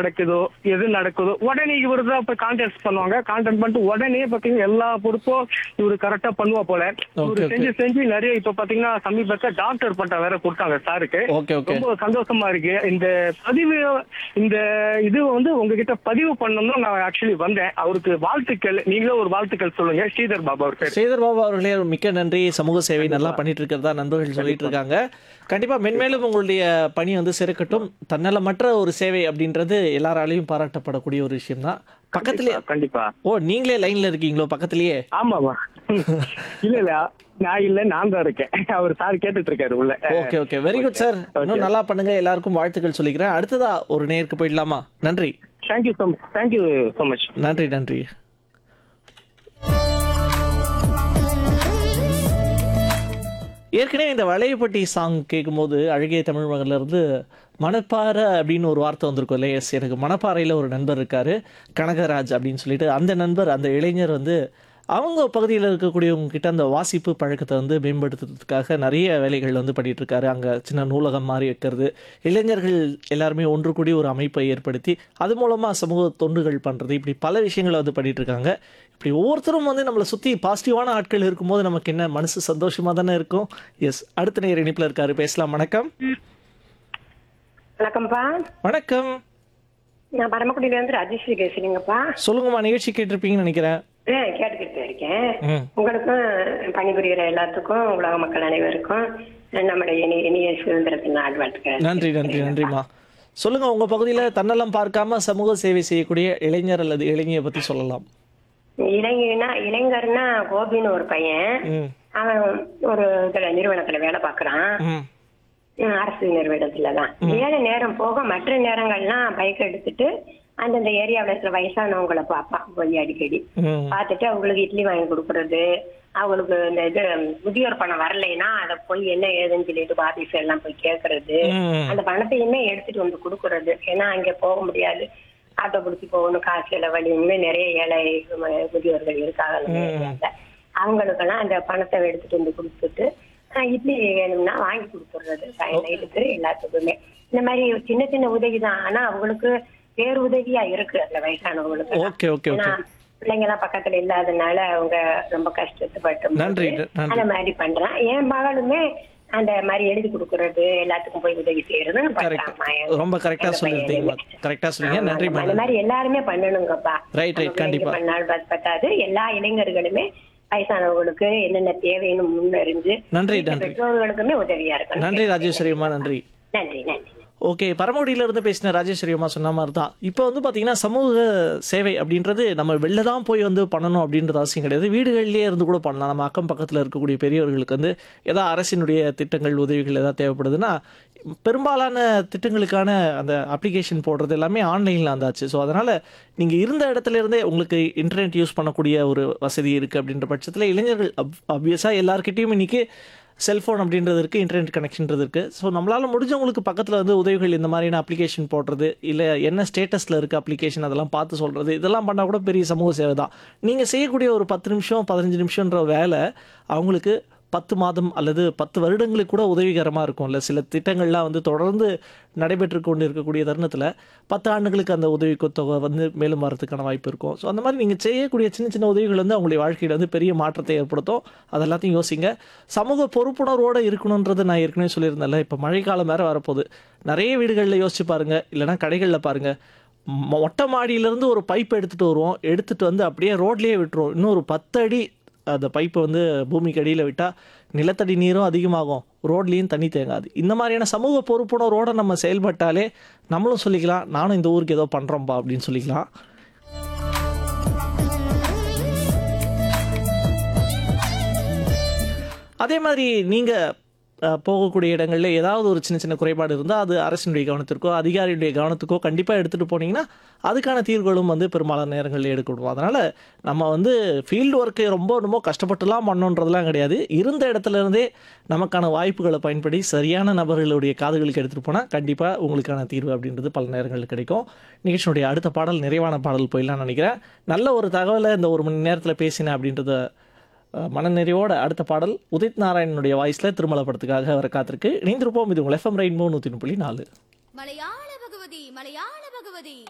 நடக்குதோ எது நடக்குதோ உடனே இவரு தான் இப்ப கான்டாக்ட் பண்ணுவாங்க கான்டாக்ட் பண்ணிட்டு உடனே பாத்தீங்கன்னா எல்லா பொறுப்பும் இவரு கரெக்டா பண்ணுவா போல Okay, இவரு okay. செஞ்சு செஞ்சு நிறைய இப்ப பாத்தீங்கன்னா சமீபத்துல டாக்டர் பட்டம் வேற கொடுத்தாங்க சாருக்கு ஓகே ஓகே ரொம்ப சந்தோஷமா இருக்கு இந்த பதிவு இந்த இது வந்து உங்ககிட்ட பதிவு பண்ணணும்னு நான் ஆக்சுவலி வந்தேன் அவருக்கு வாழ்த்துக்கள் நீங்களே ஒரு வாழ்த்துக்கள் சொல்லுங்க ஸ்ரீதர் பாபா அவர் பேர் ஸ்ரீதர் பாபு அவர்களே மிக்க நன்றி சமூக சேவை நல்லா பண்ணிட்டு இருக்கிறதா நண்பர்கள் சொல்லிட்டு இருக்காங்க கண்டிப்பா மென்மேலும் உங்களுடைய பணி வந்து சிறக்கட்டும் தன்னலமற்ற ஒரு சேவை அப்படின்றது எல்லாராலையும் பாராட்டப்படக்கூடிய ஒரு விஷயம் தான் பக்கத்திலே கண்டிப்பா ஓ நீங்களே லைன்ல இருக்கீங்களோ பக்கத்திலேயே ஆமாவா இல்ல இல்ல நான் இல்ல நான் தான் இருக்கேன் அவர் சார் கேட்டுட்டு இருக்காரு உள்ள okay okay very good sir இன்னும் நல்லா பண்ணுங்க எல்லாருக்கும் வாழ்த்துக்கள் சொல்லிக்கிறேன் அடுத்ததா ஒரு நேருக்கு போயிடலாமா நன்றி thank you so much thank you so much நன்றி நன்றி ஏற்கனவே இந்த வளையப்பட்டி சாங் கேட்கும்போது அழகிய தமிழ் மகன்ல இருந்து மணப்பாறை அப்படின்னு ஒரு வார்த்தை வந்திருக்கும் இல்லையா எஸ் எனக்கு மணப்பாறையில் ஒரு நண்பர் இருக்காரு கனகராஜ் அப்படின்னு சொல்லிட்டு அந்த நண்பர் அந்த இளைஞர் வந்து அவங்க பகுதியில் இருக்கக்கூடியவங்க கிட்ட அந்த வாசிப்பு பழக்கத்தை வந்து மேம்படுத்துறதுக்காக நிறைய வேலைகள் வந்து பண்ணிட்டு இருக்காரு அங்கே சின்ன நூலகம் மாதிரி வைக்கிறது இளைஞர்கள் எல்லாருமே ஒன்று கூடி ஒரு அமைப்பை ஏற்படுத்தி அது மூலமாக சமூக தொண்டுகள் பண்ணுறது இப்படி பல விஷயங்களை வந்து பண்ணிட்டு இருக்காங்க இப்படி ஒவ்வொருத்தரும் வந்து நம்மளை சுற்றி பாசிட்டிவான ஆட்கள் இருக்கும்போது நமக்கு என்ன மனசு சந்தோஷமாக தானே இருக்கும் எஸ் அடுத்த நேர் இணைப்பில் இருக்காரு பேசலாம் வணக்கம் வணக்கம்ப்பா வணக்கம் நான் பரமக்குடியில இருந்து ராஜேஸ்வரி பேசுறீங்கப்பா சொல்லுங்கம்மா நிகழ்ச்சி கேட்டிருப்பீங்கன்னு நினைக்கிறேன் ஆ, கேட்டுக்கிட்டு தான் இருக்கேன் ம் உங்களுக்கும் பணிபுரிகிற எல்லாத்துக்கும் உலக மக்கள் அனைவருக்கும் நம்முடைய இனிய இனிய சுதந்திரத்தின் நாள் வாழ்த்துக்கள் நன்றி நன்றி நன்றிம்மா சொல்லுங்க உங்க பகுதியில தன்னலம் பார்க்காம சமூக சேவை செய்யக்கூடிய இளைஞர் அல்லது இளைஞரை பத்தி சொல்லலாம் இளைஞனா இளைஞர்னா கோபின்னு ஒரு பையன் ம் அவன் ஒரு இதுல நிறுவனத்துல வேலை பார்க்கறான் ம் ம், அரசு நிறுவனத்துல தான் வேலை நேரம் போக மற்ற நேரங்கள்லாம் பைக் எடுத்துட்டு அந்தந்த ஏரியாவில் இருக்கிற வயசானவங்களை பார்ப்பான் போய் அடிக்கடி ம் பார்த்துட்டு அவங்களுக்கு இட்லி வாங்கி கொடுக்கறது அவங்களுக்கு இந்த இது முதியோர் பணம் வரலைன்னா அதை போய் என்ன ஏதுன்னு சொல்லிட்டு ஆபீஸ் எல்லாம் போய் கேட்கறது ம். அந்த பணத்தையுமே எடுத்துட்டு வந்து கொடுக்கறது ஏன்னா அங்க போக முடியாது ஆட்டோ பிடிச்சி போகணும் காசு செலவழி இன்னும் நிறைய ஏழை ம- முதியோர்கள் இருக்காங்க அந்த ஏரியால. அவங்களுக்கெல்லாம் அந்த பணத்தை எடுத்துட்டு வந்து கொடுத்துட்டு ஆஹ், இட்லி வேணும்னா வாங்கி கொடுத்துடுறது நைட்டுக்கு எல்லாத்துக்குமே இந்த மாதிரி சின்ன சின்ன உதவி தான் ஆனா அவங்களுக்கு பேர் உதவியா இருக்கு அந்த வயசானவங்களுக்கு ஓகே ஓகே ஏன்னா ஓகே பிள்ளைங்க எல்லாம் பக்கத்துல இல்லாதனால அவங்க ரொம்ப கஷ்டப்பட்டு நன்றி, நன்றி. அந்த மாதிரி பண்றான் என் மகளுமே அந்த மாதிரி எழுதி கொடுக்கறது எல்லாத்துக்கும் போய் உதவி செய்யறது கரெக்ட் ரொம்ப கரெக்டா சொல்லிருந்தீங்க கரெக்டா சொன்னீங்க நன்றி அந்த மேடம் மாதிரி எல்லாருமே பண்ணணுங்கப்பா Right, right, நம்ம பிள்ளைங்க கண்டிப்பா. பண்ணாலும் பத்- பத்தாது எல்லா இளைஞர்களுமே வயசானவங்களுக்கு என்னென்ன தேவைன்னு முன்னறிஞ்சு நன்றி, வீட்டு நன்றி. பெற்றோர்களுக்குமே உதவியா இருக்கணும் நன்றி ராஜேஸ்வரி அம்மா நன்றி நன்றி நன்றி ஓகே பரமக்குடியில இருந்து பேசின ராஜேஸ்வரி அம்மா சொன்ன மாதிரி தான் இப்போ வந்து பார்த்தீங்கன்னா சமூக சேவை அப்படின்றது நம்ம வெளில தான் போய் வந்து பண்ணணும் அப்படின்றது அவசியம் கிடையாது வீடுகள்லேயே இருந்து கூட பண்ணலாம் நம்ம அக்கம் பக்கத்தில் இருக்கக்கூடிய பெரியவர்களுக்கு வந்து ஏதாவது அரசினுடைய திட்டங்கள் உதவிகள் ஏதாவது தேவைப்படுதுன்னா பெரும்பாலான திட்டங்களுக்கான அந்த அப்ளிகேஷன் போடுறது எல்லாமே ஆன்லைனில் வந்தாச்சு ஸோ அதனால் நீங்கள் இருந்த இடத்துல இருந்தே உங்களுக்கு இன்டர்நெட் யூஸ் பண்ணக்கூடிய ஒரு வசதி இருக்குது அப்படின்ற பட்சத்தில் இளைஞர்கள் அப் அப்வியஸாக எல்லாருக்கிட்டையும் இன்னைக்கு செல்ஃபோன் அப்படின்றது இருக்குது இன்டர்நெட் கனெக்ஷன்றது இருக்குது ஸோ நம்மளால் முடிஞ்சவங்களுக்கு பக்கத்தில் வந்து உதவிகள் இந்த மாதிரியான அப்ளிகேஷன் போடுறது இல்லை என்ன ஸ்டேட்டஸில் இருக்க அப்ளிகேஷன் அதெல்லாம் பார்த்து சொல்கிறது இதெல்லாம் பண்ணால் கூட பெரிய சமூக சேவை தான் நீங்கள் செய்யக்கூடிய ஒரு பத்து நிமிஷம் பதினஞ்சு நிமிஷம்ன்ற வேலை அவங்களுக்கு பத்து மாதம் அல்லது பத்து வருடங்களுக்கு கூட உதவிகரமாக இருக்கும் இல்லை சில திட்டங்கள்லாம் வந்து தொடர்ந்து நடைபெற்று கொண்டு இருக்கக்கூடிய தருணத்தில் பத்து ஆண்டுகளுக்கு அந்த உதவி தொகை வந்து மேலும் வரதுக்கான வாய்ப்பு இருக்கும் ஸோ அந்த மாதிரி நீங்கள் செய்யக்கூடிய சின்ன சின்ன உதவிகள் வந்து அவங்களுடைய வாழ்க்கையில் வந்து பெரிய மாற்றத்தை ஏற்படுத்தும் அது எல்லாத்தையும் யோசிங்க சமூக பொறுப்புணர்வோடு இருக்கணுன்றது நான் ஏற்கனவே சொல்லியிருந்தேன்ல இப்போ மழைக்காலம் வேறு வரப்போகுது நிறைய வீடுகளில் யோசிச்சு பாருங்க இல்லைன்னா கடைகளில் பாருங்கள் மொட்டை மாடியிலேருந்து ஒரு பைப் எடுத்துகிட்டு வருவோம் எடுத்துகிட்டு வந்து அப்படியே ரோட்லேயே விட்டுருவோம் இன்னும் ஒரு பத்து அடி அந்த பைப்பை வந்து பூமிக்கு அடியில் விட்டால் நிலத்தடி நீரும் அதிகமாகும் ரோட்லேயும் தண்ணி தேங்காது இந்த மாதிரியான சமூக பொறுப்புணர்வோடு நம்ம செயல்பட்டாலே நம்மளும் சொல்லிக்கலாம் நானும் இந்த ஊருக்கு ஏதோ பண்ணுறோம்ப்பா அப்படின்னு சொல்லிக்கலாம் அதே மாதிரி நீங்கள் போகக்கூடிய இடங்களில் ஏதாவது ஒரு சின்ன சின்ன குறைபாடு இருந்தால் அது அரசினுடைய கவனத்திற்கோ அதிகாரியுடைய கவனத்துக்கோ கண்டிப்பாக எடுத்துகிட்டு போனீங்கன்னா அதுக்கான தீர்வுகளும் வந்து பெரும்பாலான நேரங்களில் எடுக்கணும் அதனால் நம்ம வந்து ஃபீல்டு ஒர்க்கு ரொம்ப ரொம்ப கஷ்டப்பட்டுலாம் பண்ணோன்றதுலாம் கிடையாது இருந்த இடத்துல இருந்தே நமக்கான வாய்ப்புகளை பயன்படி சரியான நபர்களுடைய காதுகளுக்கு எடுத்துகிட்டு போனால் கண்டிப்பாக உங்களுக்கான தீர்வு அப்படின்றது பல நேரங்களில் கிடைக்கும் நிகழ்ச்சியினுடைய அடுத்த பாடல் நிறைவான பாடல் போயிடலாம்னு நினைக்கிறேன் நல்ல ஒரு தகவலை இந்த ஒரு மணி நேரத்தில் பேசினேன் அப்படின்றத அஹ், மனநிறைவோட அடுத்த பாடல் உதித் நாராயணனுடைய வாய்ஸில் திருமல படத்துக்காக வர காத்திருக்கு இணைந்திருப்போம் இது உங்கள் எஃப்எம் ரெயின்போ நூற்றி புள்ளி நாலு மலையாள பகவதி மலையாள பகவதி